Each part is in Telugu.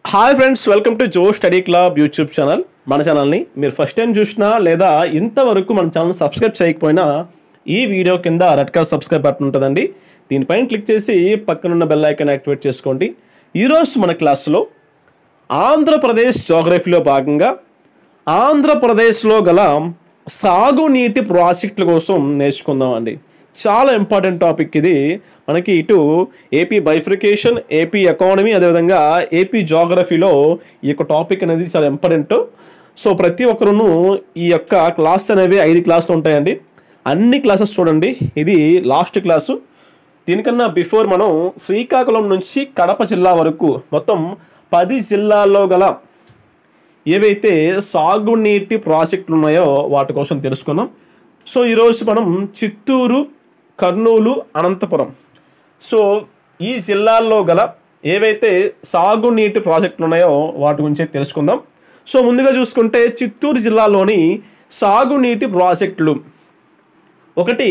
hi friends welcome to Jo study club YouTube channel మన ఛానల్ని మీరు ఫస్ట్ టైం చూసినా లేదా ఇంతవరకు మన ఛానల్ సబ్స్క్రైబ్ చేయకపోయినా ఈ వీడియో కింద రెడ్ కలర్ సబ్స్క్రైబ్ బటన్ ఉంటుందండి దీనిపైన క్లిక్ చేసి పక్కనున్న బెల్ ఐకాన్ యాక్టివేట్ చేసుకోండి ఈరోజు మన క్లాస్లో ఆంధ్రప్రదేశ్ జోగ్రఫీలో భాగంగా ఆంధ్రప్రదేశ్లో గల సాగునీటి ప్రాజెక్టుల కోసం నేర్చుకుందాం అండి చాలా ఇంపార్టెంట్ టాపిక్ ఇది మనకి ఇటు ఏపీ బైఫ్రికేషన్ ఏపీ ఎకానమీ అదేవిధంగా ఏపీ జోగ్రఫీలో ఈ యొక్క టాపిక్ అనేది చాలా ఇంపార్టెంట్ సో ప్రతి ఒక్కరును ఈ యొక్క క్లాస్ అనేవి ఐదు క్లాసులు ఉంటాయండి అన్ని క్లాసెస్ చూడండి ఇది లాస్ట్ క్లాసు దీనికన్నా బిఫోర్ మనం శ్రీకాకుళం నుంచి కడప జిల్లా వరకు మొత్తం పది జిల్లాల్లో గల ఏవైతే సాగునీటి ప్రాజెక్టులు ఉన్నాయో వాటి కోసం తెలుసుకుందాం సో ఈరోజు మనం చిత్తూరు కర్నూలు అనంతపురం సో ఈ జిల్లాల్లో గల ఏవైతే సాగునీటి ప్రాజెక్టులు ఉన్నాయో వాటి గురించి తెలుసుకుందాం సో ముందుగా చూసుకుంటే చిత్తూరు జిల్లాలోని సాగునీటి ప్రాజెక్టులు ఒకటి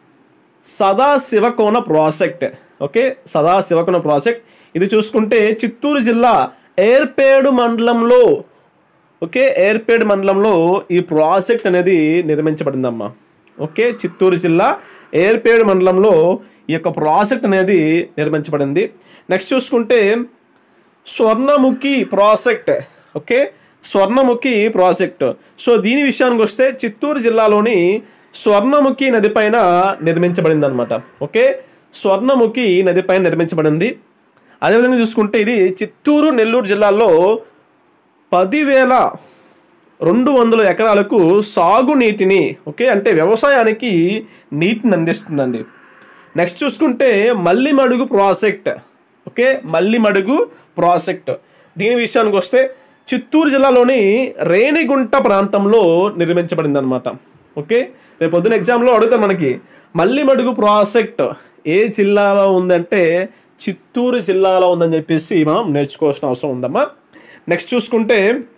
Sadasivakona project okay Sadasivakona project ఇది చూసుకుంటే చిత్తూరు జిల్లా ఏర్పేడు మండలంలో ఓకే ఏర్పేడు మండలంలో ఈ ప్రాజెక్ట్ అనేది నిర్మించబడిందమ్మా ఓకే చిత్తూరు జిల్లా ఏర్పేడు మండలంలో ఈ యొక్క ప్రాజెక్ట్ అనేది నిర్మించబడింది నెక్స్ట్ చూసుకుంటే Swarnamukhi project okay Swarnamukhi project so దీని విషయానికి వస్తే చిత్తూరు జిల్లాలోని స్వర్ణముఖి నది పైన నిర్మించబడింది అనమాట ఓకే స్వర్ణముఖి నది పైన నిర్మించబడింది అదేవిధంగా చూసుకుంటే ఇది చిత్తూరు నెల్లూరు జిల్లాలో పదివేల రెండు వందల ఎకరాలకు సాగునీటిని ఓకే అంటే వ్యవసాయానికి నీటిని అందిస్తుందండి నెక్స్ట్ చూసుకుంటే Mallimadugu project okay Mallimadugu project దీని విషయానికి వస్తే చిత్తూరు జిల్లాలోని రేణిగుంట ప్రాంతంలో నిర్మించబడింది అనమాట ఓకే రేపు పొద్దున ఎగ్జామ్లో అడుగుతారు మనకి మల్లిమడుగు ప్రాజెక్ట్ ఏ జిల్లాలో ఉందంటే చిత్తూరు జిల్లాలో ఉందని చెప్పేసి మనం నేర్చుకోవాల్సిన అవసరం ఉందమ్మా నెక్స్ట్ చూసుకుంటే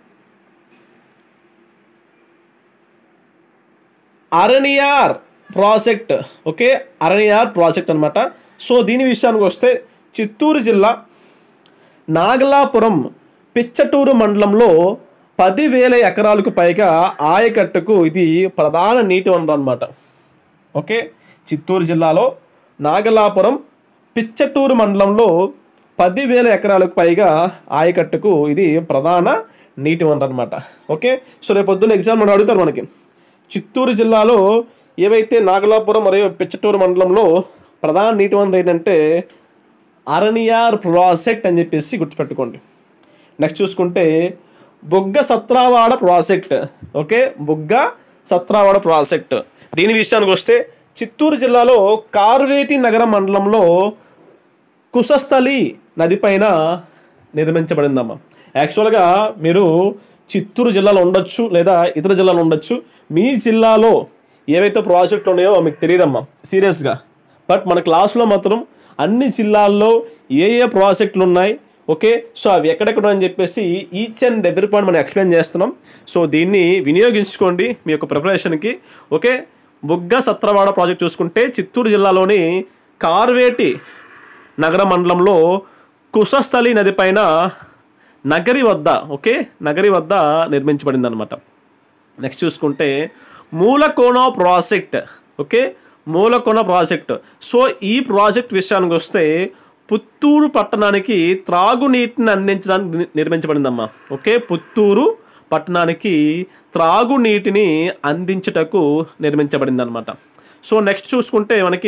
Araniyar project okay Araniyar project అనమాట సో దీని విషయానికి వస్తే చిత్తూరు జిల్లా నాగలాపురం పిచ్చటూరు మండలంలో పదివేల ఎకరాలకు పైగా ఆయకట్టుకు ఇది ప్రధాన నీటి వనరు అనమాట ఓకే చిత్తూరు జిల్లాలో నాగలాపురం పిచ్చటూరు మండలంలో పదివేల ఎకరాలకు పైగా ఆయకట్టుకు ఇది ప్రధాన నీటి వనరు అనమాట ఓకే సో రేపు పొద్దున్న ఎగ్జామ్ మనం అడుగుతారు మనకి చిత్తూరు జిల్లాలో ఏవైతే నాగలాపురం మరియు పిచ్చటూరు మండలంలో ప్రధాన నీటి వనరు ఏంటంటే అరణియార్ ప్రాజెక్ట్ అని చెప్పేసి గుర్తుపెట్టుకోండి నెక్స్ట్ చూసుకుంటే Bogga Satravada project okay Bogga Satravada project దీని విషయానికి వస్తే చిత్తూరు జిల్లాలో కార్వేటి నగర మండలంలో కుశస్థలి నది పైన నిర్మించబడిందమ్మా యాక్చువల్గా మీరు చిత్తూరు జిల్లాలో ఉండొచ్చు లేదా ఇతర జిల్లాలో ఉండొచ్చు మీ జిల్లాలో ఏవైతే ప్రాజెక్టులు ఉన్నాయో మీకు తెలియదమ్మా సీరియస్గా బట్ మన క్లాస్లో మాత్రం అన్ని జిల్లాల్లో ఏ ఏ ప్రాజెక్టులు ఉన్నాయి ఓకే సో అవి ఎక్కడెక్కడ అని చెప్పేసి ఈచ్ అండ్ ఎవ్రీ పాయింట్ మనం ఎక్స్ప్లెయిన్ చేస్తున్నాం సో దీన్ని వినియోగించుకోండి మీ యొక్క ప్రిపరేషన్కి ఓకే బుగ్గ సత్రవాడ ప్రాజెక్ట్ చూసుకుంటే చిత్తూరు జిల్లాలోని కార్వేటి నగర మండలంలో కుశస్థలి నది పైన నగరి వద్ద ఓకే నగరి వద్ద నిర్మించబడింది అనమాట నెక్స్ట్ చూసుకుంటే Mulakona project okay Mulakona project so ఈ ప్రాజెక్ట్ విషయానికి వస్తే పుత్తూరు పట్టణానికి త్రాగునీటిని అందించడానికి ని- నిర్మించబడిందమ్మా ఓకే పుత్తూరు పట్టణానికి త్రాగునీటిని అందించుటకు నిర్మించబడింది అనమాట సో నెక్స్ట్ చూసుకుంటే మనకి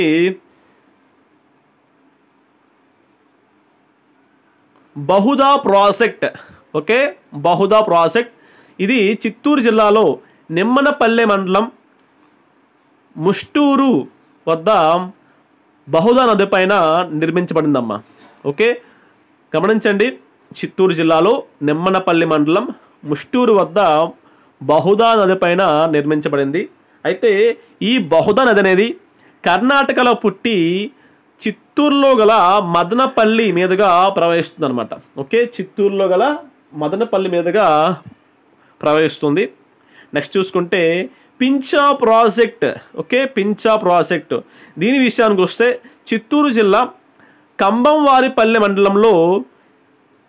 Bahuda project okay Bahuda project ఇది చిత్తూరు జిల్లాలో నిమ్మనపల్లె మండలం ముష్టూరు వద్ద బహుదా నది పైన నిర్మించబడిందమ్మా ఓకే గమనించండి చిత్తూరు జిల్లాలో నిమ్మనపల్లి మండలం ముష్టూరు వద్ద బహుదా నది పైన నిర్మించబడింది అయితే ఈ బహుదా నది అనేది కర్ణాటకలో పుట్టి చిత్తూరులో గల మదనపల్లి మీదుగా ప్రవహిస్తుంది అనమాట ఓకే చిత్తూరులో గల మదనపల్లి మీదుగా ప్రవహిస్తుంది నెక్స్ట్ చూసుకుంటే Pincha project okay Pincha project దీని విషయానికి వస్తే చిత్తూరు జిల్లా కంబంవారిపల్లె మండలంలో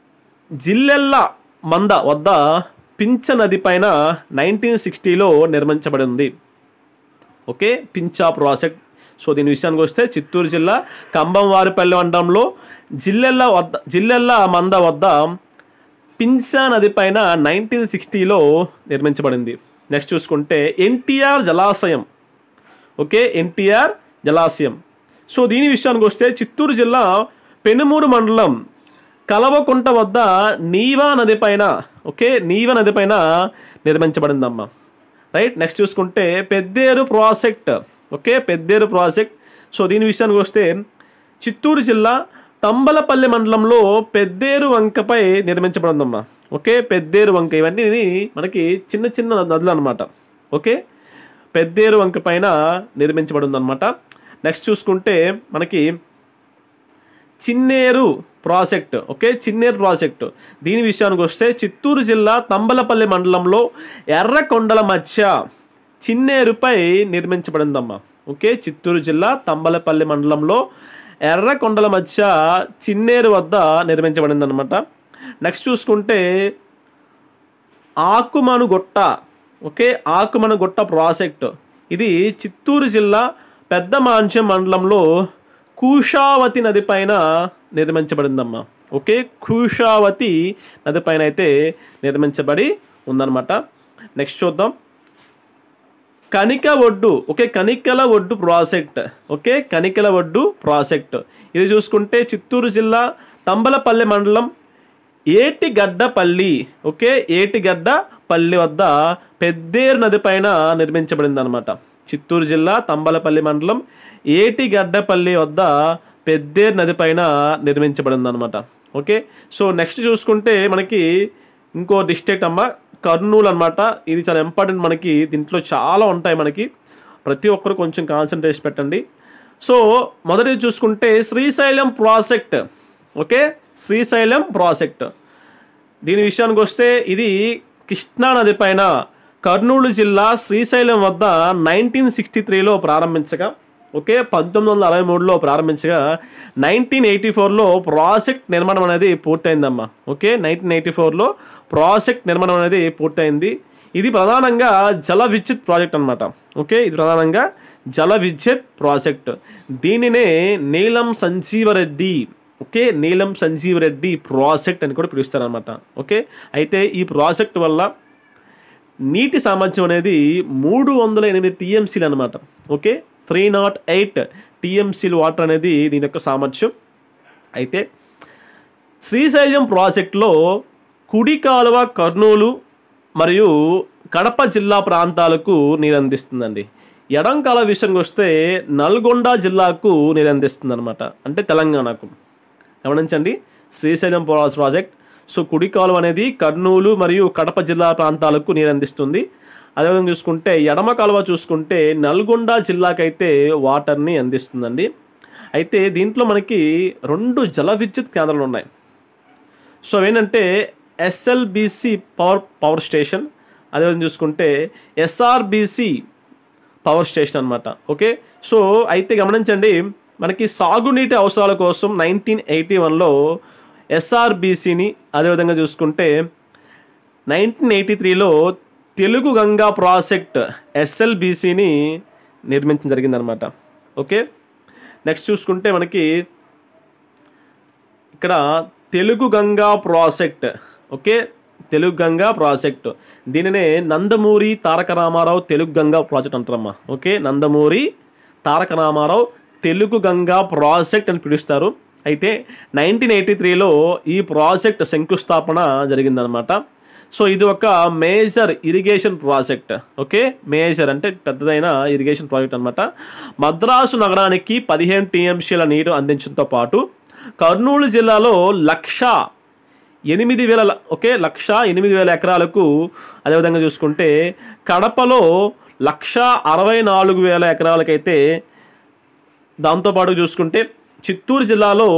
జిల్లెల్ల మంద వద్ద పించ నది పైన నైన్టీన్ సిక్స్టీలో నిర్మించబడింది ఓకే పించా ప్రాజెక్ట్ సో దీని విషయానికి వస్తే చిత్తూరు జిల్లా కంబంవారిపల్లి మండలంలో జిల్లెల్ల వద్ద జిల్లెల్ల మంద వద్ద పించా నది పైన నైన్టీన్ సిక్స్టీలో నిర్మించబడింది నెక్స్ట్ చూసుకుంటే ఎన్టీఆర్ జలాశయం ఓకే ఎన్టీఆర్ జలాశయం సో దీని విషయానికి వస్తే చిత్తూరు జిల్లా పెనుమూరు మండలం కలవకుంట వద్ద నీవా నది పైన ఓకే నీవా నది పైన నిర్మించబడిందమ్మా రైట్ నెక్స్ట్ చూసుకుంటే Pedderu project okay Pedderu project so దీని విషయానికి వస్తే చిత్తూరు జిల్లా తంబలపల్లి మండలంలో పెద్దేరు వంకపై నిర్మించబడిందమ్మా ఓకే పెద్దేరు వంక ఇవన్నీ మనకి చిన్న చిన్న నదులు అనమాట ఓకే పెద్దేరు వంక పైన నిర్మించబడిందన్నమాట నెక్స్ట్ చూసుకుంటే మనకి Chinneru project okay Chinneru project దీని విషయానికి వస్తే చిత్తూరు జిల్లా తంబలపల్లి మండలంలో ఎర్రకొండల మధ్య చిన్నేరుపై నిర్మించబడిందమ్మా ఓకే చిత్తూరు జిల్లా తంబలపల్లి మండలంలో ఎర్రకొండల మధ్య చిన్నేరు వద్ద నిర్మించబడిందనమాట నెక్స్ట్ చూసుకుంటే ఆకుమనుగొట్ట ఓకే ఆకుమనుగొట్ట ప్రాజెక్ట్ ఇది చిత్తూరు జిల్లా పెద్ద మాంచ్యం మండలంలో కూషావతి నది పైన నిర్మించబడిందమ్మా ఓకే కూషావతి నది పైన అయితే నిర్మించబడి ఉందన్నమాట నెక్స్ట్ చూద్దాం కనిక ఒడ్డు ఓకే కనికల ఒడ్డు ప్రాజెక్ట్ ఓకే కనికల ఒడ్డు ప్రాజెక్ట్ ఇది చూసుకుంటే చిత్తూరు జిల్లా తంబలపల్లి మండలం ఏటిగడ్డపల్లి ఓకే ఏటిగడ్డపల్లి వద్ద పెద్దేరు నది పైన నిర్మించబడింది అనమాట చిత్తూరు జిల్లా తంబలపల్లి మండలం ఏటిగడ్డపల్లి వద్ద పెద్దేరు నది పైన నిర్మించబడింది అనమాట ఓకే సో నెక్స్ట్ చూసుకుంటే మనకి ఇంకో డిస్ట్రిక్ట్ అమ్మ కర్నూలు అనమాట ఇది చాలా ఇంపార్టెంట్ మనకి దీంట్లో చాలా ఉంటాయి మనకి ప్రతి ఒక్కరు కొంచెం కాన్సన్ట్రేషన్ పెట్టండి సో మొదటిది చూసుకుంటే Srisailam project okay Srisailam project దీని విషయానికి వస్తే ఇది కృష్ణా నది పైన కర్నూలు జిల్లా శ్రీశైలం వద్ద నైన్టీన్ సిక్స్టీ త్రీలో ప్రారంభించగా ఓకే పంతొమ్మిది వందల అరవై మూడులో ప్రారంభించగా నైన్టీన్ ఎయిటీ ఫోర్లో ప్రాజెక్ట్ నిర్మాణం అనేది పూర్తయిందమ్మా ఓకే నైన్టీన్ ఎయిటీ ఫోర్లో ప్రాజెక్ట్ నిర్మాణం అనేది పూర్తయింది ఇది ప్రధానంగా జల విద్యుత్ ప్రాజెక్ట్ అనమాట ఓకే ఇది ప్రధానంగా జల విద్యుత్ ప్రాజెక్ట్ దీనినే నీలం సంజీవరెడ్డి ఓకే నీలం సంజీవరెడ్డి ప్రాజెక్ట్ అని కూడా పిలుస్తారనమాట ఓకే అయితే ఈ ప్రాజెక్ట్ వల్ల నీటి సామర్థ్యం అనేది మూడు వందల ఎనిమిది టీఎంసీలు అనమాట ఓకే త్రీ నాట్ ఎయిట్ టీఎంసీలు వాటర్ అనేది దీని యొక్క సామర్థ్యం అయితే శ్రీశైలం ప్రాజెక్టులో కుడి కాలువ కర్నూలు మరియు కడప జిల్లా ప్రాంతాలకు నీరు అందిస్తుందండి ఎడం కాలువ విషయానికి వస్తే నల్గొండ జిల్లాకు నీరు అందిస్తుంది అనమాట అంటే తెలంగాణకు గమనించండి శ్రీశైలం పోలాస్ ప్రాజెక్ట్ సో కుడి కాలువ అనేది కర్నూలు మరియు కడప జిల్లా ప్రాంతాలకు నీరు అందిస్తుంది అదేవిధంగా చూసుకుంటే ఎడమ కాలువ చూసుకుంటే నల్గొండ జిల్లాకైతే వాటర్ని అందిస్తుందండి అయితే దీంట్లో మనకి రెండు జల విద్యుత్ కేంద్రాలు ఉన్నాయి సో ఏంటంటే ఎస్ఎల్బిసి పవర్ పవర్ స్టేషన్ అదేవిధంగా చూసుకుంటే ఎస్ఆర్బిసి పవర్ స్టేషన్ అనమాట ఓకే సో అయితే గమనించండి మనకి సాగునీటి అవసరాల కోసం నైన్టీన్ ఎయిటీ వన్లో ఎస్ఆర్బిసిని అదేవిధంగా చూసుకుంటే నైన్టీన్ ఎయిటీ త్రీలో తెలుగు గంగా ప్రాజెక్ట్ ఎస్ఎల్బిసిని నిర్మించడం జరిగిందనమాట ఓకే నెక్స్ట్ చూసుకుంటే మనకి ఇక్కడ Telugu Ganga project okay Telugu Ganga project దీనినే నందమూరి తారక రామారావు తెలుగు గంగా ప్రాజెక్ట్ అంటారమ్మా ఓకే నందమూరి తారక రామారావు తెలుగు గంగా ప్రాజెక్ట్ అని పిలుస్తారు అయితే నైన్టీన్ ఎయిటీ త్రీలో ఈ ప్రాజెక్ట్ శంకుస్థాపన జరిగిందనమాట సో ఇది ఒక major irrigation project okay major అంటే పెద్దదైన ఇరిగేషన్ ప్రాజెక్ట్ అనమాట మద్రాసు నగరానికి పదిహేను టీఎంసీల నీరు అందించడంతో పాటు కర్నూలు జిల్లాలో లక్ష ఎనిమిది వేల ఓకే లక్ష ఎనిమిది వేల ఎకరాలకు అదేవిధంగా చూసుకుంటే కడపలో లక్ష అరవై నాలుగు వేల ఎకరాలకైతే దాంతోపాటు చూసుకుంటే చిత్తూరు జిల్లాలో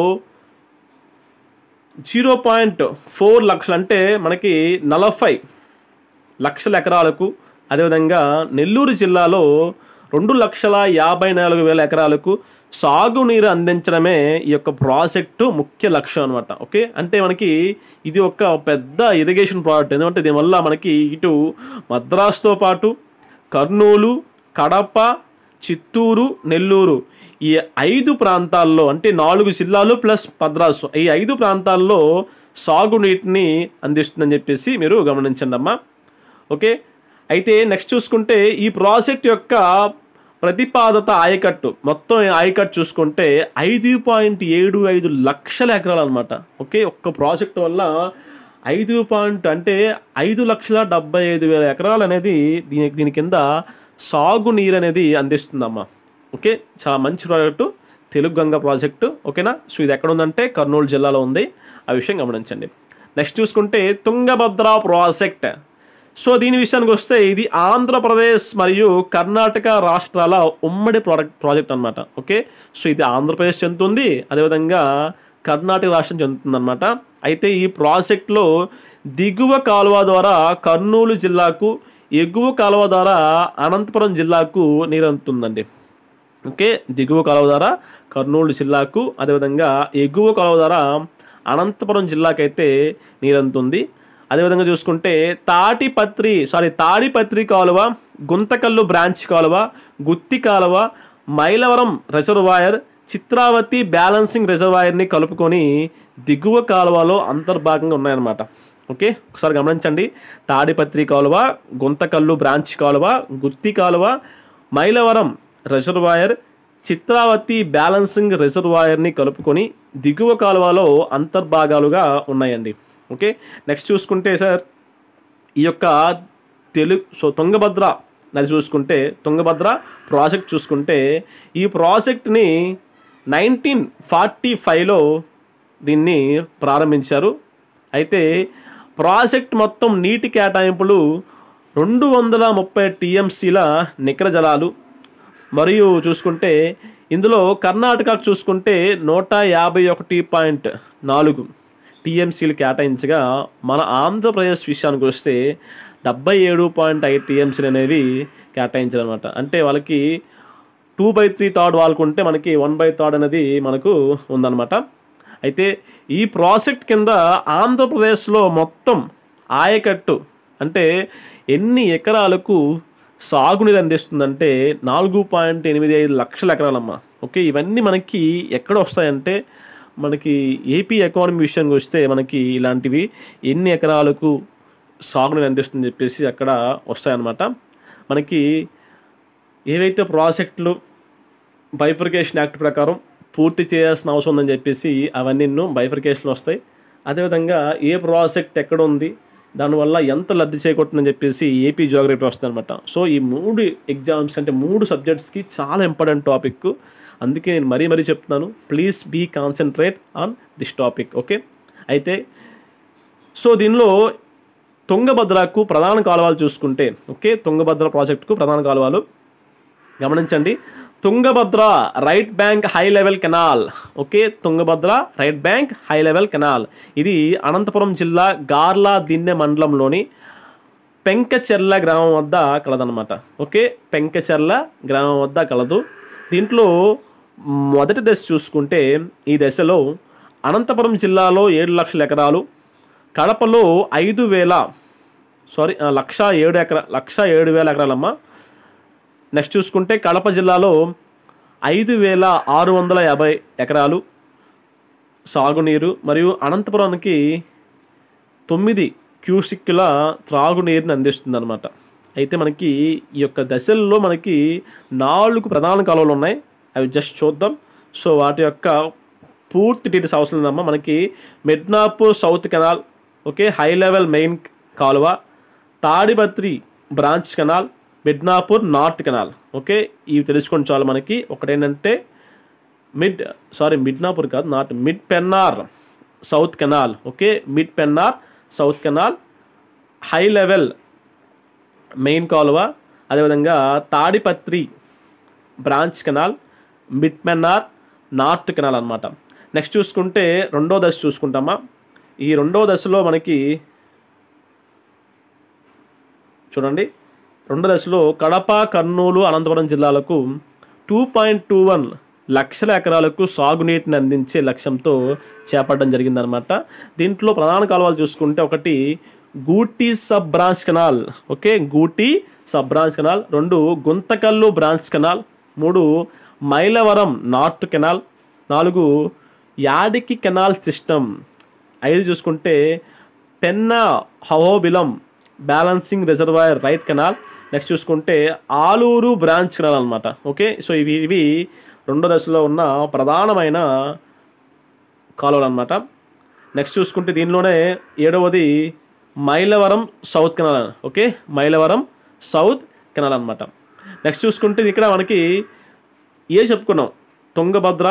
జీరో పాయింట్ ఫోర్ లక్షలు అంటే మనకి నలభై లక్షల ఎకరాలకు అదేవిధంగా నెల్లూరు జిల్లాలో రెండు లక్షల యాభై నాలుగు వేల ఎకరాలకు సాగునీరు అందించడమే ఈ యొక్క ప్రాజెక్టు ముఖ్య లక్ష్యం అనమాట ఓకే అంటే మనకి ఇది ఒక పెద్ద ఇరిగేషన్ ప్రాజెక్ట్ ఎందుకంటే దీనివల్ల మనకి ఇటు మద్రాసుతో పాటు కర్నూలు కడప చిత్తూరు నెల్లూరు ఈ ఐదు ప్రాంతాల్లో అంటే నాలుగు జిల్లాలు ప్లస్ మద్రాసు ఈ ఐదు ప్రాంతాల్లో సాగునీటిని అందిస్తుందని చెప్పేసి మీరు గమనించండి అమ్మా ఓకే అయితే నెక్స్ట్ చూసుకుంటే ఈ ప్రాజెక్ట్ యొక్క ప్రతిపాదత ఆయకట్టు మొత్తం ఆయకట్టు చూసుకుంటే ఐదు పాయింట్ ఏడు ఐదు లక్షల ఎకరాలు అనమాట ఓకే ఒక్క ప్రాజెక్ట్ వల్ల ఐదు పాయింట్ అంటే ఐదు లక్షల డెబ్బై ఐదు వేల ఎకరాలు అనేది దీని దీని కింద సాగునీరు అనేది అందిస్తుందమ్మా ఓకే చాలా మంచి ప్రాజెక్టు తెలుగు గంగ ప్రాజెక్టు ఓకేనా సో ఇది ఎక్కడ ఉందంటే కర్నూలు జిల్లాలో ఉంది ఆ విషయం గమనించండి నెక్స్ట్ చూసుకుంటే తుంగభద్ర ప్రాజెక్ట్ సో దీని విషయానికి వస్తే ఇది ఆంధ్రప్రదేశ్ మరియు కర్ణాటక రాష్ట్రాల ఉమ్మడి ప్రాడక్ట్ ప్రాజెక్ట్ అనమాట ఓకే సో ఇది ఆంధ్రప్రదేశ్ చెందుతుంది అదేవిధంగా కర్ణాటక రాష్ట్రం చెందుతుంది అనమాట అయితే ఈ ప్రాజెక్ట్లో దిగువ కాలువ ద్వారా కర్నూలు జిల్లాకు ఎగువ కాలువ ద్వారా అనంతపురం జిల్లాకు నీరు అందుతుందండి ఓకే దిగువ కాలువ ద్వారా కర్నూలు జిల్లాకు అదేవిధంగా ఎగువ కాలువ ద్వారా అనంతపురం జిల్లాకైతే నీరంతుంది అదేవిధంగా చూసుకుంటే తాటిపత్రి సారీ తాడిపత్రి కాలువ గుంతకల్లు బ్రాంచ్ కాలువ గుత్తి కాలువ మైలవరం రిజర్వాయర్ చిత్రావతి బ్యాలెన్సింగ్ రిజర్వాయర్ని కలుపుకొని దిగువ కాలువలో అంతర్భాగంగా ఉన్నాయన్నమాట ఓకే ఒకసారి గమనించండి తాడిపత్రి కాలువ గుంతకల్లు బ్రాంచ్ కాలువ గుత్తి కాలువ మైలవరం రిజర్వాయర్ చిత్రావతి బ్యాలెన్సింగ్ రిజర్వాయర్ని కలుపుకొని దిగువ కాలువలో అంతర్భాగాలుగా ఉన్నాయండి ఓకే నెక్స్ట్ చూసుకుంటే సార్ ఈ యొక్క తెలుగు సో తుంగభద్ర నది చూసుకుంటే తుంగభద్ర ప్రాజెక్ట్ చూసుకుంటే ఈ ప్రాజెక్ట్ని నైన్టీన్ ఫార్టీ ఫైవ్లో దీన్ని ప్రారంభించారు అయితే ప్రాజెక్ట్ మొత్తం నీటి కేటాయింపులు రెండు వందల ముప్పై టీఎంసీల నికర జలాలు మరియు చూసుకుంటే ఇందులో కర్ణాటకకు చూసుకుంటే నూట యాభై ఒకటి పాయింట్ నాలుగు టీఎంసీలు కేటాయించగా మన ఆంధ్రప్రదేశ్ విషయానికి వస్తే డెబ్బై ఏడు పాయింట్ ఐదు టీఎంసీలు అనేవి కేటాయించారనమాట అంటే వాళ్ళకి టూ బై త్రీ థర్డ్ వాళ్ళకు ఉంటే మనకి వన్ బై థర్డ్ అనేది మనకు ఉందన్నమాట అయితే ఈ ప్రాజెక్ట్ కింద ఆంధ్రప్రదేశ్లో మొత్తం ఆయకట్టు అంటే ఎన్ని ఎకరాలకు సాగునీరు అందిస్తుందంటే నాలుగు పాయింట్ ఎనిమిది ఐదు లక్షల ఎకరాలమ్మా ఓకే ఇవన్నీ మనకి ఎక్కడ వస్తాయంటే మనకి ఏపీ ఎకానమీ విషయానికి వస్తే మనకి ఇలాంటివి ఎన్ని ఎకరాలకు సాగునీరు అందిస్తుందని చెప్పేసి అక్కడ వస్తాయన్నమాట మనకి ఏవైతే ప్రాజెక్టులు బైఫర్కేషన్ యాక్ట్ ప్రకారం పూర్తి చేయాల్సిన అవసరం ఉందని చెప్పేసి అవన్నీ బైఫర్కేషన్లు వస్తాయి అదేవిధంగా ఏ ప్రాజెక్ట్ ఎక్కడ ఉంది దానివల్ల ఎంత లబ్ధి చేకూరుతుందని చెప్పేసి ఏపీ జోగ్రఫీ వస్తుంది అనమాట సో ఈ మూడు ఎగ్జామ్స్ అంటే మూడు సబ్జెక్ట్స్కి చాలా ఇంపార్టెంట్ టాపిక్ అందుకే నేను మరీ మరీ చెప్తున్నాను please be concentrate on this topic okay అయితే సో దీనిలో తుంగభద్రకు ప్రధాన కాలువలు చూసుకుంటే ఓకే తుంగభద్ర ప్రాజెక్టుకు ప్రధాన కాలువలు గమనించండి Tungabhadra right bank high level canal okay Tungabhadra right bank high level canal ఇది అనంతపురం జిల్లా గార్లా దిన్నె మండలంలోని పెంకచెర్ల గ్రామం వద్ద కలదనమాట ఓకే పెంకచెర్ల గ్రామం వద్ద కలదు దీంట్లో మొదటి దశ చూసుకుంటే ఈ దశలో అనంతపురం జిల్లాలో ఏడు లక్షల ఎకరాలు కడపలో ఐదు వేల సారీ ఆ, లక్ష ఏడు ఎకరా లక్ష ఏడు వేల ఎకరాలమ్మా నెక్స్ట్ చూసుకుంటే కడప జిల్లాలో ఐదు వేల ఆరు వందల యాభై ఎకరాలు సాగునీరు మరియు అనంతపురానికి తొమ్మిది క్యూసిక్ల త్రాగునీరుని అందిస్తుంది అనమాట అయితే మనకి ఈ యొక్క దశల్లో మనకి నాలుగు ప్రధాన కాలువలు ఉన్నాయి అవి జస్ట్ చూద్దాం సో వాటి యొక్క పూర్తి డీటెయిల్స్ అవసరం ఉందమ్మా మనకి Midnapore south canal okay high level main కాలువ Tadipatri branch canal Midnapore north canal okay ఇవి తెలుసుకొని చాలు మనకి ఒకటేంటంటే మిడ్ సారీ మిడ్నాపూర్ కాదు not mid Pennar south canal okay mid Pennar south canal high level main కాలువ అదేవిధంగా Tadipatri branch canal mid Pennar north canal అనమాట నెక్స్ట్ చూసుకుంటే రెండో దశ చూసుకుంటామా ఈ రెండో దశలో మనకి చూడండి రెండో దశలో కడప కర్నూలు అనంతపురం జిల్లాలకు టూ పాయింట్ టూ వన్ లక్షల ఎకరాలకు సాగునీటిని అందించే లక్ష్యంతో చేపట్టడం జరిగిందనమాట దీంట్లో ప్రధాన కాలువలు చూసుకుంటే ఒకటి Gooty sub branch canal okay Gooty sub branch canal రెండు గుంతకల్లు బ్రాంచ్ కెనాల్ మూడు మైలవరం నార్త్ కెనాల్ నాలుగు యాడికి కెనాల్ సిస్టమ్ ఐదు చూసుకుంటే Penna Ahobilam balancing reservoir right canal next చూసుకుంటే ఆలూరు బ్రాంచ్ కెనాల్ అనమాట ఓకే సో ఇవి ఇవి రెండో దశలో ఉన్న ప్రధానమైన కాలువలు అనమాట నెక్స్ట్ చూసుకుంటే దీనిలోనే ఏడవది Mylavaram south canal okay Mylavaram south canal అనమాట నెక్స్ట్ చూసుకుంటే ఇక్కడ మనకి ఏ చెప్పుకున్నాం తుంగభద్ర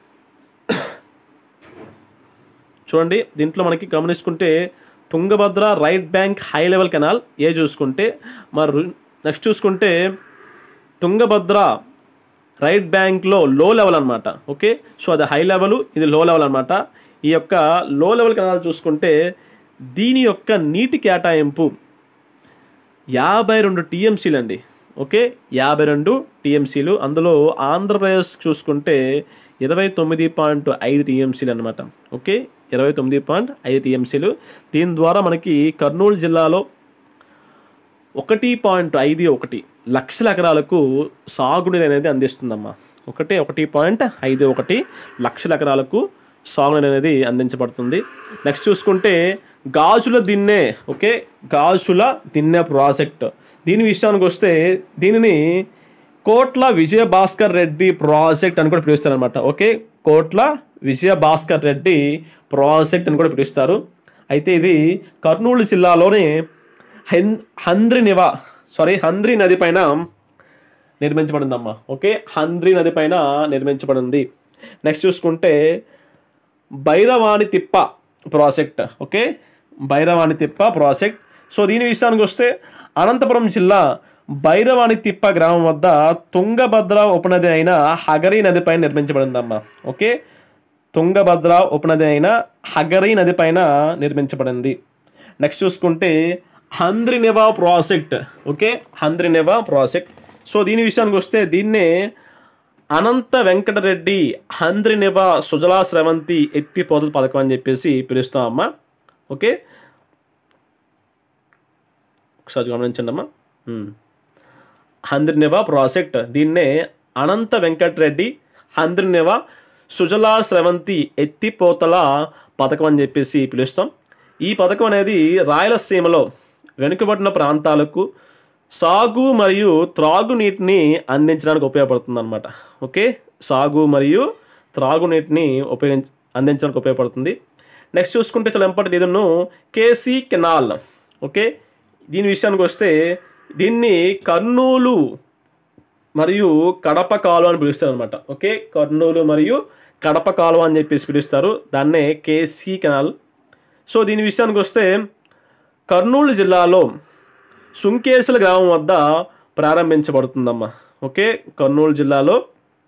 చూడండి దీంట్లో మనకి గమనించుకుంటే Tungabhadra right bank high level canal ఏ చూసుకుంటే మరి నెక్స్ట్ చూసుకుంటే తుంగభద్ర రైట్ బ్యాంక్లో లో లెవెల్ అనమాట ఓకే సో అది హై లెవెల్ ఇది లో లెవెల్ అనమాట ఈ యొక్క లో లెవెల్ కెనాల్ చూసుకుంటే దీని యొక్క నీటి కేటాయింపు యాభై రెండు టీఎంసీలు అండి ఓకే యాభై రెండు టీఎంసీలు అందులో ఆంధ్రప్రదేశ్ చూసుకుంటే ఇరవై తొమ్మిది పాయింట్ ఐదు టీఎంసీలు అనమాట ఓకే ఇరవై తొమ్మిది పాయింట్ ఐదు టీఎంసీలు దీని ద్వారా మనకి కర్నూలు జిల్లాలో ఒకటి పాయింట్ ఐదు ఒకటి లక్షల ఎకరాలకు సాగునీరు అనేది అందిస్తుందమ్మా ఒకటే ఒకటి పాయింట్ ఐదు ఒకటి లక్షల ఎకరాలకు సాగునీరు అనేది అందించబడుతుంది నెక్స్ట్ చూసుకుంటే గాజుల దిన్నె ఓకే గాజుల దిన్నె ప్రాజెక్ట్ దీని విషయానికి వస్తే దీనిని కోట్ల విజయ భాస్కర్ రెడ్డి ప్రాజెక్ట్ అని కూడా పిలుస్తారు అనమాట ఓకే కోట్ల విజయ భాస్కర్ రెడ్డి ప్రాజెక్ట్ అని కూడా పిలుస్తారు అయితే ఇది కర్నూలు జిల్లాలోని హెన్ హంద్రి నివా సారీ హంద్రి నది పైన నిర్మించబడిందమ్మా ఓకే హంద్రి నది పైన నిర్మించబడింది నెక్స్ట్ చూసుకుంటే భైరవాణి తిప్ప ప్రాజెక్ట్ ఓకే భైరవాణి తిప్ప ప్రాజెక్ట్ సో దీని విషయానికి వస్తే అనంతపురం జిల్లా భైరవాణి తిప్ప గ్రామం వద్ద తుంగభద్ర ఉపనది అయిన హగరి నదిపై నిర్మించబడిందమ్మా ఓకే తుంగభద్ర ఉపనది అయిన హగరి నది పైన నిర్మించబడింది నెక్స్ట్ చూసుకుంటే Handri Neeva project okay Handri Neeva project so దీని విషయానికి వస్తే దీన్నే అనంత వెంకటరెడ్డి హంద్రినెవా సుజలా స్రవంతి ఎత్తిపోతల పథకం అని చెప్పేసి పిలుస్తామమ్మా ఓకే ఒకసారి గమనించండి అమ్మా హంద్రినెవా ప్రాజెక్ట్ దీన్నే అనంత వెంకటరెడ్డి హంద్రినెవా సుజలా స్రవంతి ఎత్తిపోతల పథకం అని చెప్పేసి పిలుస్తాం ఈ పథకం అనేది రాయలసీమలో వెనుకబడిన ప్రాంతాలకు సాగు మరియు త్రాగునీటిని అందించడానికి ఉపయోగపడుతుంది అనమాట ఓకే సాగు మరియు త్రాగునీటిని ఉపయోగించ అందించడానికి ఉపయోగపడుతుంది నెక్స్ట్ చూసుకుంటే చాలా ఇంపార్టెంట్ ఇదನ್ನು కేసీ కెనాల్ ఓకే దీని విషయానికి వస్తే దీన్ని కర్నూలు మరియు కడప కాలువ అని పిలుస్తారు అనమాట ఓకే కర్నూలు మరియు కడప కాలువ అని చెప్పేసి పిలుస్తారు దాన్నే కేసీ కెనాల్ సో దీని విషయానికి వస్తే కర్నూలు జిల్లాలో సుంకేసుల గ్రామం వద్ద ప్రారంభించబడుతుందమ్మా ఓకే కర్నూలు జిల్లాలో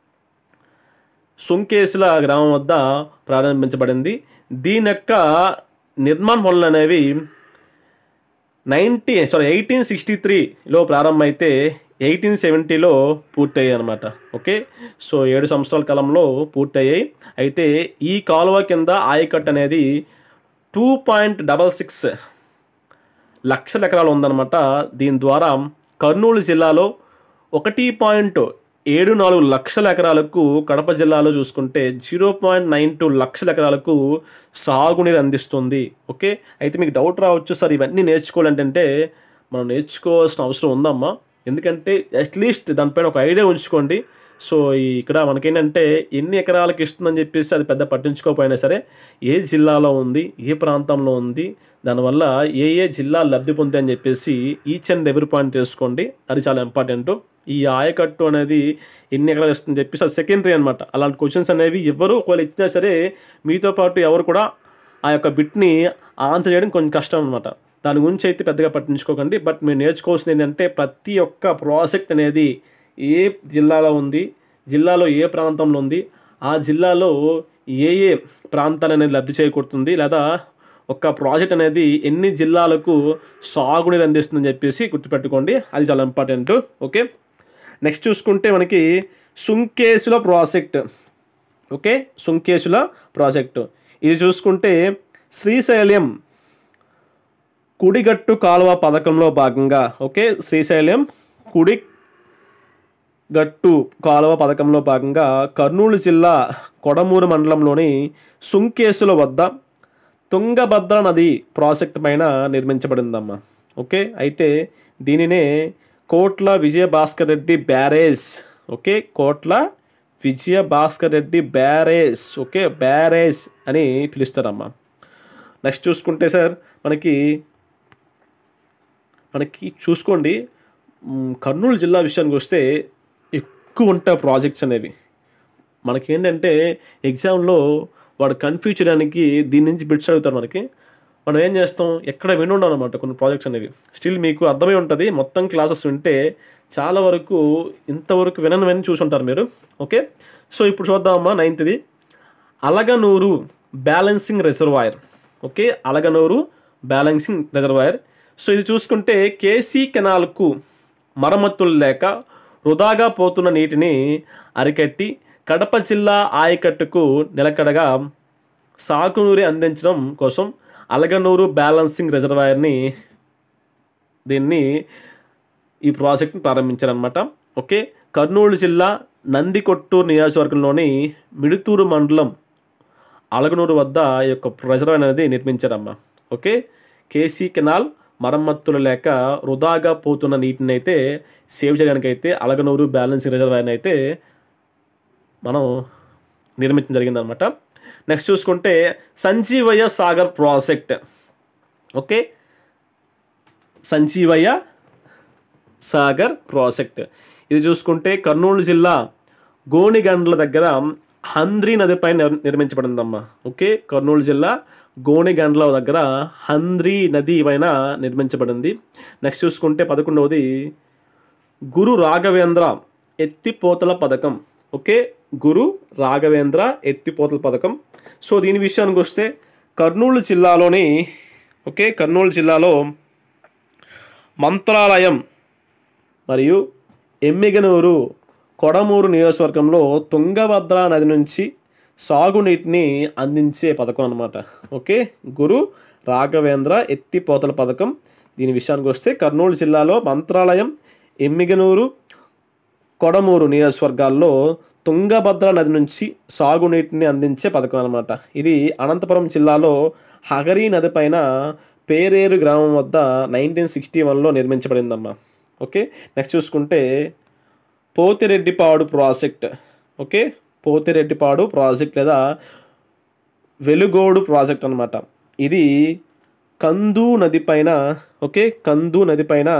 సుంకేసుల గ్రామం వద్ద ప్రారంభించబడింది దీని యొక్క నిర్మాణ పనులు అనేవి నైన్టీ సారీ ఎయిటీన్ సిక్స్టీ త్రీలో ప్రారంభమైతే ఎయిటీన్ సెవెంటీలో పూర్తయ్యాయి అనమాట ఓకే సో ఏడు సంవత్సరాల కాలంలో పూర్తయ్యాయి అయితే ఈ కాలువ కింద ఆయకట్టు అనేది టూ పాయింట్ డబల్ సిక్స్ లక్షల ఎకరాలు ఉందన్నమాట దీని ద్వారా కర్నూలు జిల్లాలో ఒకటి పాయింట్ ఏడు నాలుగు లక్షల ఎకరాలకు కడప జిల్లాలో చూసుకుంటే జీరో పాయింట్ నైన్ టూ లక్షల ఎకరాలకు సాగునీరు అందిస్తుంది ఓకే అయితే మీకు డౌట్ రావచ్చు సార్ ఇవన్నీ నేర్చుకోవాలంటే మనం నేర్చుకోవాల్సిన అవసరం ఉందమ్మా ఎందుకంటే అట్లీస్ట్ దానిపైన ఒక ఐడియా ఉంచుకోండి సో ఈ ఇక్కడ మనకేంటంటే ఎన్ని ఎకరాలకు ఇస్తుందని చెప్పేసి అది పెద్ద పట్టించుకోకపోయినా సరే ఏ జిల్లాలో ఉంది ఏ ప్రాంతంలో ఉంది దానివల్ల ఏ ఏ జిల్లాలు లబ్ధి పొందాయి అని చెప్పేసి ఈచ్ అండ్ ఎవరి పాయింట్ చేసుకోండి అది చాలా ఇంపార్టెంట్ ఈ ఆయకట్టు అనేది ఎన్ని ఎకరాలు ఇస్తుందని చెప్పేసి అది సెకండరీ అనమాట అలాంటి క్వశ్చన్స్ అనేవి ఎవరు ఒకవేళ ఇచ్చినా సరే మీతో పాటు ఎవరు కూడా ఆ యొక్క బిట్ని ఆన్సర్ చేయడం కొంచెం కష్టం అనమాట దాని గురించి అయితే పెద్దగా పట్టించుకోకండి బట్ మీరు నేర్చుకోవాల్సింది ఏంటంటే ప్రతి ఒక్క ప్రాజెక్ట్ అనేది ఏ జిల్లాలో ఉంది జిల్లాలో ఏ ప్రాంతంలో ఉంది ఆ జిల్లాలో ఏ ఏ ప్రాంతాలు అనేది లబ్ధి చేకూరుతుంది లేదా ఒక ప్రాజెక్ట్ అనేది ఎన్ని జిల్లాలకు సాగునీరు అందిస్తుందని చెప్పేసి గుర్తుపెట్టుకోండి అది చాలా ఇంపార్టెంట్ ఓకే నెక్స్ట్ చూసుకుంటే మనకి Sunkesula project okay Sunkesula project ఇది చూసుకుంటే శ్రీశైలం కుడిగట్టు కాలువ పథకంలో భాగంగా ఓకే శ్రీశైలం కుడి గట్టు కాలువ పథకంలో భాగంగా కర్నూలు జిల్లా కొడమూరు మండలంలోని సుంకేసుల వద్ద తుంగభద్ర నది ప్రాజెక్ట్ పైన నిర్మించబడిందమ్మా ఓకే అయితే దీనినే Kotla Vijaya Bhaskar Reddy barrage okay Kotla Vijaya Bhaskar Reddy barrage okay barrage అని పిలుస్తారమ్మా నెక్స్ట్ చూసుకుంటే సార్ మనకి మనకి చూసుకోండి మ్, కర్నూలు జిల్లా విషయానికి వస్తే ఎక్కువ ఉంటాయి ప్రాజెక్ట్స్ అనేవి మనకేంటంటే ఎగ్జామ్లో వాడు కన్ఫ్యూజ్ చేయడానికి దీని నుంచి బిట్స్ అడుగుతారు మనకి మనం ఏం చేస్తాం ఎక్కడ వినుండం అనమాట కొన్ని ప్రాజెక్ట్స్ అనేవి స్టిల్ మీకు అర్థమై ఉంటుంది మొత్తం క్లాసెస్ వింటే చాలా వరకు ఇంతవరకు వినని విని చూసుంటారు మీరు ఓకే సో ఇప్పుడు చూద్దామమ్మా నైన్త్ది Alaganur balancing reservoir okay Alaganur balancing reservoir so ఇది చూసుకుంటే కేసీ కెనాల్కు మరమ్మతులు లేక వృధాగా పోతున్న నీటిని అరికట్టి కడప జిల్లా ఆయకట్టుకు నిలకడగా సాగునీరు అందించడం కోసం అలగనూరు బ్యాలెన్సింగ్ రిజర్వాయర్ని దీన్ని ఈ ప్రాజెక్ట్ని ప్రారంభించారనమాట ఓకే కర్నూలు జిల్లా నందికొట్టూరు నియోజకవర్గంలోని మిడుతూరు మండలం అలగనూరు వద్ద ఈ యొక్క రిజర్వాయర్ అనేది నిర్మించారమ్మా ఓకే కేసీ కెనాల్ మరమ్మతులు లేక వృధాగా పోతున్న నీటిని అయితే సేవ్ చేయడానికి అయితే అలగనూరు బ్యాలెన్సింగ్ రిజర్వాయర్ని అయితే మనం నిర్మించడం జరిగిందనమాట నెక్స్ట్ చూసుకుంటే Sanjeevaiah Sagar project okay Sanjeevaiah Sagar project ఇది చూసుకుంటే కర్నూలు జిల్లా గోనిగండ్ల దగ్గర హంద్రి నదిపై నిర్- నిర్మించబడిందమ్మా ఓకే కర్నూలు జిల్లా గోనిగండ్ల దగ్గర హంద్రి నది పైన నిర్మించబడింది నెక్స్ట్ చూసుకుంటే పదకొండవది గురు రాఘవేంద్ర ఎత్తిపోతల పథకం ఓకే గురు రాఘవేంద్ర ఎత్తిపోతల పథకం సో దీని విషయానికి వస్తే కర్నూలు జిల్లాలోని ఓకే కర్నూలు జిల్లాలో మంత్రాలయం మరియు ఎమ్మిగనూరు కొడమూరు నియోజకవర్గంలో తుంగభద్ర నది నుంచి సాగునీటిని అందించే పథకం అనమాట ఓకే గురు రాఘవేంద్ర ఎత్తిపోతల పథకం దీని విషయానికి వస్తే కర్నూలు జిల్లాలో మంత్రాలయం ఎమ్మిగనూరు కొడమూరు నియోజకవర్గాల్లో తుంగభద్ర నది నుంచి సాగునీటిని అందించే పథకం అనమాట ఇది అనంతపురం జిల్లాలో హగరి నది పైన పేరేరు గ్రామం వద్ద నైన్టీన్ సిక్స్టీ వన్లో నిర్మించబడిందమ్మా ఓకే నెక్స్ట్ చూసుకుంటే Pothireddypadu project okay Pothireddypadu project లేదా వెలుగోడు ప్రాజెక్ట్ అనమాట ఇది కందు నది పైన ఓకే కందు నది పైన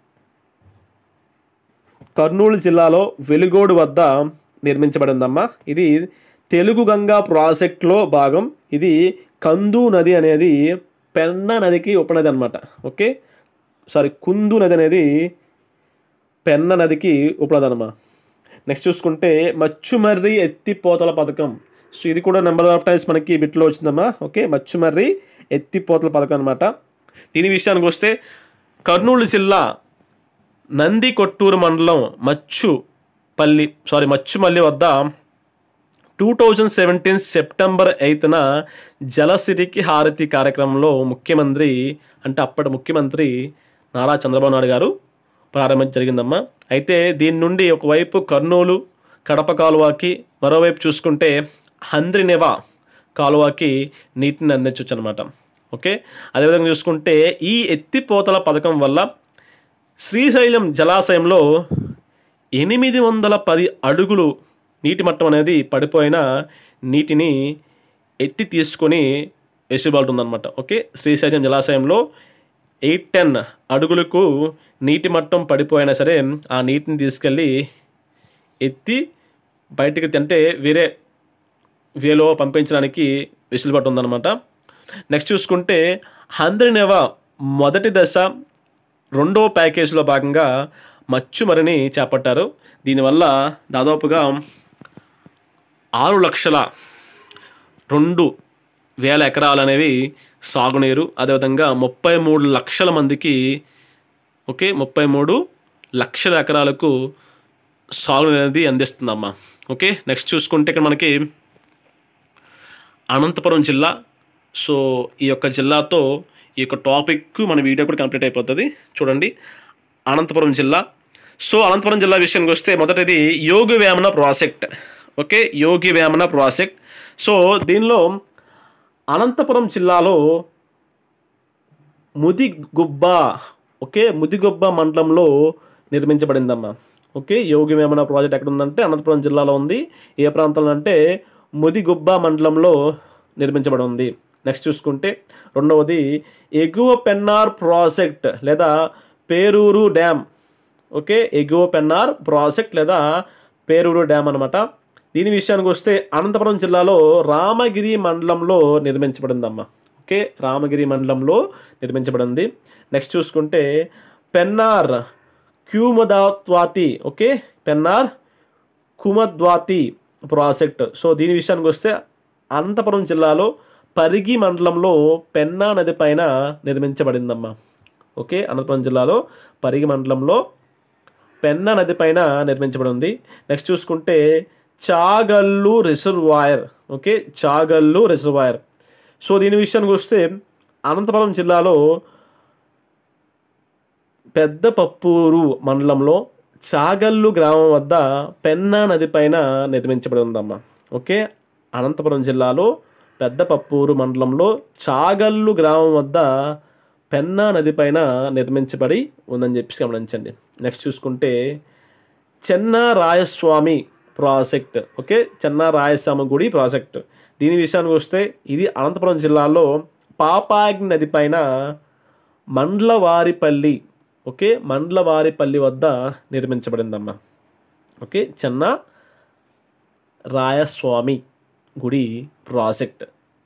కర్నూలు జిల్లాలో వెలుగోడు వద్ద నిర్మించబడిందమ్మా ఇది తెలుగు గంగా ప్రాజెక్ట్లో భాగం ఇది కందు నది అనేది పెన్న నదికి ఉపనది అనమాట ఓకే సారీ కుందు నది అనేది పెన్న నదికి ఉపనది అనమా నెక్స్ట్ చూసుకుంటే మచ్చుమర్రి ఎత్తిపోతల పథకం సో ఇది కూడా నెంబర్ ఆఫ్ టైమ్స్ మనకి బిట్లో వచ్చిందమ్మా ఓకే మచ్చుమర్రి ఎత్తిపోతల పథకం అనమాట దీని విషయానికి వస్తే కర్నూలు జిల్లా నంది కొట్టూరు మండలం మచ్చుపల్లి సారీ మచ్చుమల్లి వద్ద టూ థౌజండ్ సెవెంటీన్ సెప్టెంబర్ ఎయిత్న జలసిరికి హారతి కార్యక్రమంలో ముఖ్యమంత్రి అంటే అప్పటి ముఖ్యమంత్రి నారా చంద్రబాబు నాయుడు గారు ప్రారంభించ జరిగిందమ్మా అయితే దీని నుండి ఒకవైపు కర్నూలు కడప కాలువకి మరోవైపు చూసుకుంటే హంద్రినెవా కాలువకి నీటిని అందించవచ్చు అనమాట ఓకే అదేవిధంగా చూసుకుంటే ఈ ఎత్తిపోతల పథకం వల్ల శ్రీశైలం జలాశయంలో ఎనిమిది వందల పది అడుగులు నీటి మట్టం అనేది పడిపోయిన నీటిని ఎత్తి తీసుకొని వెసులుబాటు ఉందన్నమాట ఓకే శ్రీశైలం జలాశయంలో ఎయిట్ టెన్ అడుగులకు నీటి మట్టం పడిపోయినా సరే ఆ నీటిని తీసుకెళ్ళి ఎత్తి బయటికి అంటే వేరే వేలో పంపించడానికి వెసులుబాటు ఉందన్నమాట నెక్స్ట్ చూసుకుంటే హంద్రినేవా మొదటి దశ రెండో ప్యాకేజీలో భాగంగా మచ్చుమరిని చేపట్టారు దీనివల్ల దాదాపుగా ఆరు లక్షల రెండు వేల ఎకరాలు అనేవి సాగునీరు అదేవిధంగా ముప్పై మూడు లక్షల మందికి ఓకే ముప్పై మూడు లక్షల ఎకరాలకు సాగునీరు అనేది అందిస్తుందమ్మా ఓకే నెక్స్ట్ చూసుకుంటే ఇక్కడ మనకి అనంతపురం జిల్లా సో ఈ యొక్క జిల్లాతో ఈ యొక్క టాపిక్ మన వీడియో కూడా కంప్లీట్ అయిపోతుంది చూడండి అనంతపురం జిల్లా సో అనంతపురం జిల్లా విషయానికి వస్తే మొదటిది Yogi Vemana project okay Yogi Vemana project so దీనిలో అనంతపురం జిల్లాలో ముదిగుబ్బ ఓకే ముదిగుబ్బ మండలంలో నిర్మించబడిందమ్మా ఓకే యోగి వేమన ప్రాజెక్ట్ ఎక్కడ ఉందంటే అనంతపురం జిల్లాలో ఉంది ఏ ప్రాంతంలో అంటే ముదిగుబ్బ మండలంలో నిర్మించబడి ఉంది నెక్స్ట్ చూసుకుంటే రెండవది ఎగువ పెన్నార్ ప్రాజెక్ట్ లేదా పేరూరు డ్యామ్ ఓకే ఎగువ పెన్నార్ ప్రాజెక్ట్ లేదా పేరూరు డ్యామ్ అనమాట దీని విషయానికి వస్తే అనంతపురం జిల్లాలో రామగిరి మండలంలో నిర్మించబడిందమ్మా ఓకే రామగిరి మండలంలో నిర్మించబడింది నెక్స్ట్ చూసుకుంటే Pennar Kumudvathi okay Pennar Kumudvathi project so దీని విషయానికి వస్తే అనంతపురం జిల్లాలో పరిగి మండలంలో పెన్నా నది పైన నిర్మించబడిందమ్మా ఓకే అనంతపురం జిల్లాలో పరిగి మండలంలో పెన్నా నది పైన నిర్మించబడి ఉంది నెక్స్ట్ చూసుకుంటే Chagallu reservoir okay Chagallu reservoir so దీని విషయానికి వస్తే అనంతపురం జిల్లాలో పెద్దపప్పూరు మండలంలో చాగల్లు గ్రామం వద్ద పెన్నా నది పైన నిర్మించబడి ఉందమ్మా ఓకే అనంతపురం జిల్లాలో పెద్దపప్పూరు మండలంలో చాగల్లు గ్రామం వద్ద పెన్నా నది పైన నిర్మించబడి ఉందని చెప్పి గమనించండి నెక్స్ట్ చూసుకుంటే చెన్నా రాయస్వామి ప్రాజెక్ట్ ఓకే చెన్నా రాయస్వామి గుడి ప్రాజెక్ట్ దీని విషయానికి వస్తే ఇది అనంతపురం జిల్లాలో పాపాగ్ని నది పైన మండ్లవారిపల్లి ఓకే మండ్లవారిపల్లి వద్ద నిర్మించబడిందమ్మా ఓకే చెన్న రాయస్వామి గుడి ప్రాజెక్ట్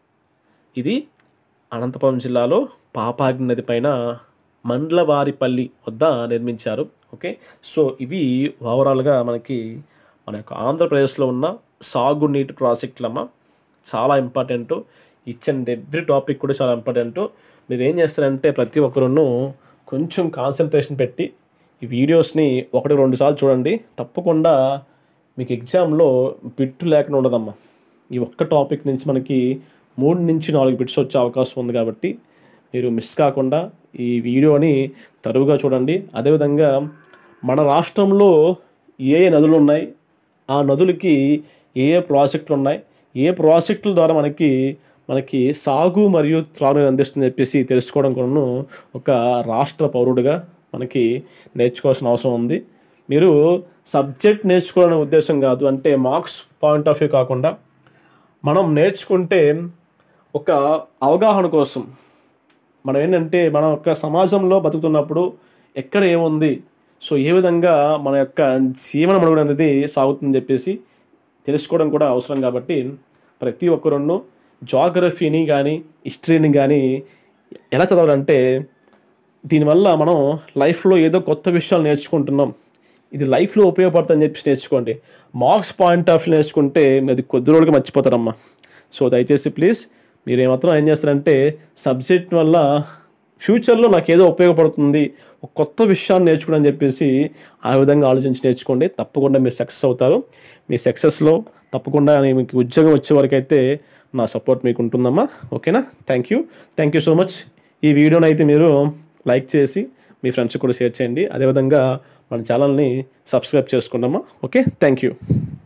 ఇది అనంతపురం జిల్లాలో పాపాగ్ని నది పైన మండ్లవారిపల్లి వద్ద నిర్మించారు ఓకే సో ఇవి ఓవరాల్గా మనకి మన యొక్క ఆంధ్రప్రదేశ్లో ఉన్న సాగునీటి ప్రాజెక్టులమ్మ చాలా important each and every topic కూడా చాలా ఇంపార్టెంట్ మీరు ఏం చేస్తారంటే ప్రతి ఒక్కరును కొంచెం కాన్సన్ట్రేషన్ పెట్టి ఈ వీడియోస్ని ఒకటి రెండు సార్లు చూడండి తప్పకుండా మీకు ఎగ్జామ్లో బిట్టు లేకుండా ఉండదమ్మా ఈ ఒక్క టాపిక్ నుంచి మనకి మూడు నుంచి నాలుగు బిట్స్ వచ్చే అవకాశం ఉంది కాబట్టి మీరు మిస్ కాకుండా ఈ వీడియోని తరువుగా చూడండి అదేవిధంగా మన రాష్ట్రంలో ఏ ఏ నదులు ఉన్నాయి ఆ నదులకి ఏ ఏ ప్రాజెక్టులు ఉన్నాయి ఏ ప్రాజెక్టుల ద్వారా మనకి మనకి సాగు మరియు త్రాగునీరు అందిస్తుందని చెప్పేసి తెలుసుకోవడం కూడాను ఒక రాష్ట్ర పౌరుడిగా మనకి నేర్చుకోవాల్సిన అవసరం ఉంది మీరు సబ్జెక్ట్ నేర్చుకోవాలనే ఉద్దేశం కాదు అంటే మార్క్స్ పాయింట్ ఆఫ్ వ్యూ కాకుండా మనం నేర్చుకుంటే ఒక అవగాహన కోసం మనం ఏంటంటే మన యొక్క సమాజంలో బతుకుతున్నప్పుడు ఎక్కడ ఏముంది సో ఏ విధంగా మన యొక్క జీవన మనుగడ అనేది సాగుతుందని చెప్పేసి తెలుసుకోవడం కూడా అవసరం కాబట్టి ప్రతి ఒక్కరును జాగ్రఫీని కానీ హిస్టరీని కానీ ఎలా చదవాలంటే దీనివల్ల మనం లైఫ్లో ఏదో కొత్త విషయాలు నేర్చుకుంటున్నాం ఇది లైఫ్లో ఉపయోగపడుతుందని చెప్పి నేర్చుకోండి మార్క్స్ పాయింట్ ఆఫ్ వ్యూ నేర్చుకుంటే అది కొద్ది రోజులకి మర్చిపోతారమ్మా సో దయచేసి ప్లీజ్ మీరు ఏమాత్రం ఏం చేస్తారంటే సబ్జెక్ట్ వల్ల ఫ్యూచర్లో నాకు ఏదో ఉపయోగపడుతుంది ఒక కొత్త విషయాన్ని నేర్చుకోవడం చెప్పేసి ఆ విధంగా ఆలోచించి నేర్చుకోండి తప్పకుండా మీరు సక్సెస్ అవుతారు మీ సక్సెస్లో తప్పకుండా మీకు ఉద్యోగం వచ్చే వరకు అయితే నా సపోర్ట్ మీకు ఉంటుందమ్మా ఓకేనా thank you thank you so much ఈ వీడియోని అయితే మీరు లైక్ చేసి మీ ఫ్రెండ్స్కి కూడా షేర్ చేయండి అదేవిధంగా మన ఛానల్ని సబ్స్క్రైబ్ చేసుకోండమ్మా ఓకే థ్యాంక్ యూ